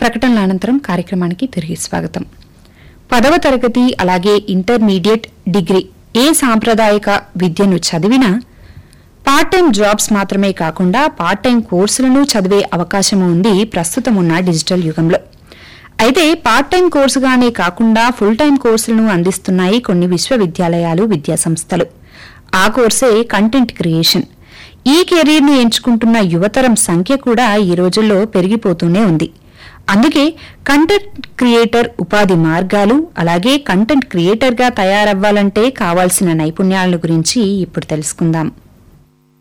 ప్రకటనల అనంతరం కార్యక్రమానికి తిరిగి స్వాగతం పదవ తరగతి అలాగే ఇంటర్మీడియట్ డిగ్రీ ఏ సాంప్రదాయక విద్యను చదివినా పార్ట్ టైం జాబ్స్ మాత్రమే కాకుండా పార్ట్ టైం కోర్సులను చదివే అవకాశం ఉంది ప్రస్తుతం ఉన్న డిజిటల్ యుగంలో అయితే పార్ట్ టైం కోర్సుగానే కాకుండా ఫుల్ టైం కోర్సులను అందిస్తున్నాయి కొన్ని విశ్వవిద్యాలయాలు విద్యాసంస్థలు ఆ కోర్సే కంటెంట్ క్రియేషన్ ఈ కెరీర్ను ఎంచుకుంటున్న యువతరం సంఖ్య కూడా ఈ రోజుల్లో పెరిగిపోతూనే ఉంది అందుకే కంటెంట్ క్రియేటర్ ఉపాధి మార్గాలు అలాగే కంటెంట్ క్రియేటర్గా తయారవ్వాలంటే కావాల్సిన నైపుణ్యాల గురించి ఇప్పుడు తెలుసుకుందాం